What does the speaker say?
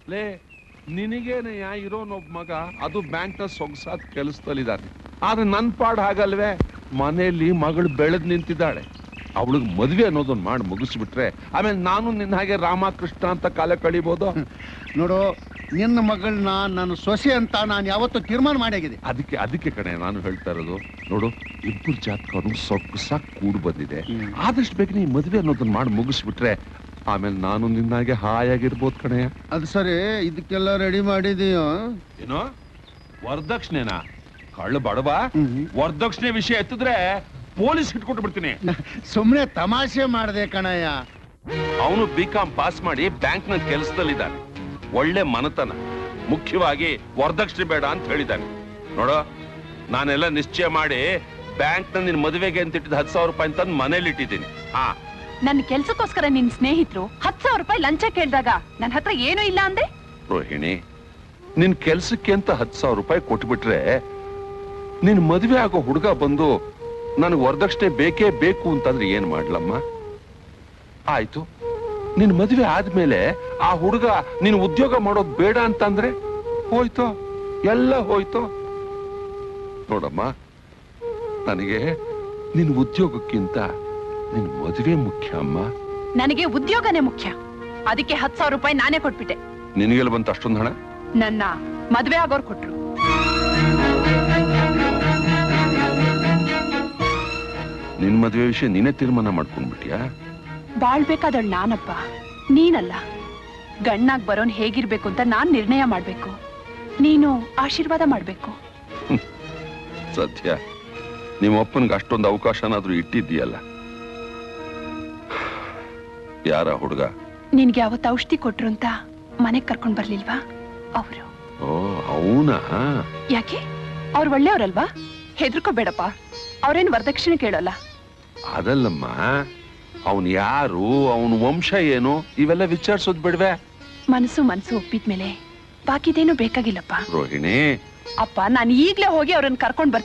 ಲೇ ನಿನಗೇನಯ್ಯ ಇರೋನೊಬ್ಬ ಮಗ ಅದು ಬ್ಯಾಂಕ್ನ ಸೊಗಸಾದ ಕೆಲಸದಲ್ಲಿದ್ದಾನೆ ಆದ್ರೆ ನನ್ ಪಾಡ್ ಹಾಗಲ್ವೇ ಮನೆಯಲ್ಲಿ ಮಗಳು ಬೆಳೆದ್ ನಿಂತಿದ್ದಾಳೆ ಅವಳಿಗೆ ಮದ್ವೆ ಅನ್ನೋದನ್ನ ಮಾಡಿ ಮುಗಿಸ್ಬಿಟ್ರೆ ಆಮೇಲೆ ನಾನು ನಿನ್ನ ಹಾಗೆ ರಾಮಕೃಷ್ಣ ಅಂತ ಕಾಲ ಕಳಿಬೋದು ನೋಡು ನಿನ್ನ ಮಗಳನ್ನ ನಾನು ಸೊಸೆ ಅಂತ ನಾನು ಯಾವತ್ತೂ ತೀರ್ಮಾನ ಮಾಡಿದೆ ಅದಕ್ಕೆ ಅದಕ್ಕೆ ಕಣೆ ನಾನು ಹೇಳ್ತಾ ಇರೋದು ನೋಡು ಇಬ್ಬರು ಜಾತಕರು ಸೊಗಸಾಗಿ ಕೂಡ್ ಬಂದಿದೆ ಹ್ಮ್. ಆದಷ್ಟು ಬೇಗ ನೀ ಮದ್ವೆ ಅನ್ನೋದನ್ನ ಮಾಡಿ ಮುಗಿಸ್ಬಿಟ್ರೆ ಆಮೇಲೆ ನಾನು ನಿನ್ನಾಗೆ ಹಾಯಾಗಿರ್ಬೋದು ಕಣೆ ಅದು ಸರಿ ಇದಕ್ಕೆಲ್ಲ ರೆಡಿ ಮಾಡಿದೀಯೋ ಏನೋ ವರದಕ್ಷಿಣೆನಾ ಕಳ್ಳ ಬಡವ ಹ್ಮ್. ವರದಕ್ಷಿಣೆ ವಿಷಯ ಎತ್ತಿದ್ರೆ ಪೊಲೀಸ್ ಇಟ್ಕೊಟ್ಟು ಬಿಡ್ತೀನಿ ಸುಮ್ಮನೆ ತಮಾಷೆ ಮಾಡಿದೆ ಕಣಯ್ಯ ಅವನು ಬಿ ಕಾಮ್ ಪಾಸ್ ಮಾಡಿ ಬ್ಯಾಂಕ್ ನ ಕೆಲಸದಲ್ಲಿದ್ದಾನೆ ಒಳ್ಳೆ ಮನತನ ಮುಖ್ಯವಾಗಿ ವರದಕ್ಷಿಣೆ ಬೇಡ ಅಂತ ಹೇಳಿದ್ದಾನೆ ನೋಡೋ ನಾನೆಲ್ಲ ನಿಶ್ಚಯ ಮಾಡಿ ಬ್ಯಾಂಕ್ ನ ನಿನ್ ಮದುವೆಗೆ ಅಂತ ಇಟ್ಟಿದ್ದ ಹತ್ತು ಸಾವಿರ ರೂಪಾಯಿ ತಂದು ಮನೇಲಿ ಇಟ್ಟಿದ್ದೀನಿ ಹಾ ನನ್ನ ಕೆಲ್ಸಕ್ಕೋಸ್ಕರ ನಿನ್ ಸ್ನೇಹಿತರು ಹತ್ ಸಾವಿರ ರೂಪಾಯಿ ಲಂಚ ಕೇಳಿದಾಗ ನನ್ನ ಹತ್ರ ಏನೂ ಇಲ್ಲ ಅಂದೆ ರೋಹಿಣಿ ನಿನ್ ಕೆಲ್ಸಕ್ಕೆ ಅಂತ ಹತ್ತು ಸಾವಿರ ರೂಪಾಯಿ ಕೊಟ್ಬಿಟ್ರೆ ನಿನ್ ಮದುವೆ ಆಗೋ ಹುಡುಗ ಬಂದು ನನಗೆ ವರದಕ್ಷಿಣೆ ಬೇಕೇ ಬೇಕು ಅಂತಂದ್ರೆ ಏನ್ ಮಾಡ್ಲಮ್ಮ ಆಯ್ತು ನಿನ್ ಮದುವೆ ಆದ್ಮೇಲೆ ಆ ಹುಡುಗ ನಿನ್ ಉದ್ಯೋಗ ಮಾಡೋದ್ ಬೇಡ ಅಂತಂದ್ರೆ ಹೋಯ್ತು ಎಲ್ಲ ಹೋಯ್ತು ನೋಡಮ್ಮ ನನಗೆ ನಿನ್ ಉದ್ಯೋಗಕ್ಕಿಂತ ನಿನ್ ಮದುವೆ ಮುಖ್ಯ ಅಮ್ಮ ನನಗೆ ಉದ್ಯೋಗನೇ ಮುಖ್ಯ ಅದಕ್ಕೆ ಹತ್ ಸಾವಿರ ರೂಪಾಯಿ ನಾನೇ ಕೊಟ್ಬಿಟ್ಟೆ ನಿನಗೆಲ್ಲ ಬಂತ ಅಷ್ಟೊಂದು ಹಣ ನನ್ನ ಮದ್ವೆ ಆಗೋರ್ ಕೊಟ್ರು ನಿನ್ ಮದುವೆ ವಿಷಯ ನೀನೇ ತೀರ್ಮಾನ ಮಾಡ್ಕೊಂಡ್ಬಿಟ್ಯಾ ಬಾಳ್ಬೇಕಾದಳ್ ನಾನಪ್ಪ ನೀನಲ್ಲ ಗಣ್ಣಾಗ್ ಬರೋನ್ ಹೇಗಿರ್ಬೇಕು ಅಂತ ನಾನ್ ನಿರ್ಣಯ ಮಾಡ್ಬೇಕು ನೀನು ಆಶೀರ್ವಾದ ಮಾಡ್ಬೇಕು ಸತ್ಯ ನಿಮ್ಮ ಅಪ್ಪನಿಗೆ ಅಷ್ಟೊಂದು ಅವಕಾಶನಾದ್ರೂ ಇಟ್ಟಿದ್ದೀಯಲ್ಲ ಯಾರ ಹುಡುಗ ನಿನ್ಗೆ ಅವತ್ತು ಔಷಧಿ ಕೊಟ್ರು ಅಂತ ಮನೆಗ್ ಕರ್ಕೊಂಡ್ ಬರ್ಲಿಲ್ವಾ ಅವರು ಓ ಅವನಾ ಯಾಕೆ ಅವ್ರು ಒಳ್ಳೆಯವ್ರಲ್ವಾ ಹೆದರ್ಕೋಬೇಡಪ್ಪ ಅವ್ರೇನ್ ವರದಕ್ಷಿಣೆ ಕೇಳೋಲ್ಲ ಅದಲ್ಲಮ್ಮ ಅವನ್ ಯಾರು ಅವನ ವಂಶ ಏನು ಇವೆಲ್ಲ ವಿಚಾರಿಸೋದ್ ಬಿಡ್ವೆ ಮನಸ್ಸು ಮನಸ್ಸು ಒಪ್ಪಿದ್ಮೇಲೆ ಬಾಕಿದೇನು ಬೇಕಾಗಿಲ್ಲಪ್ಪ ರೋಹಿಣಿ ಅಪ್ಪ ನಾನು ಈಗ್ಲೇ ಹೋಗಿ ಅವ್ರನ್ನ ಕರ್ಕೊಂಡ್ ಬರ್ತೀನಿ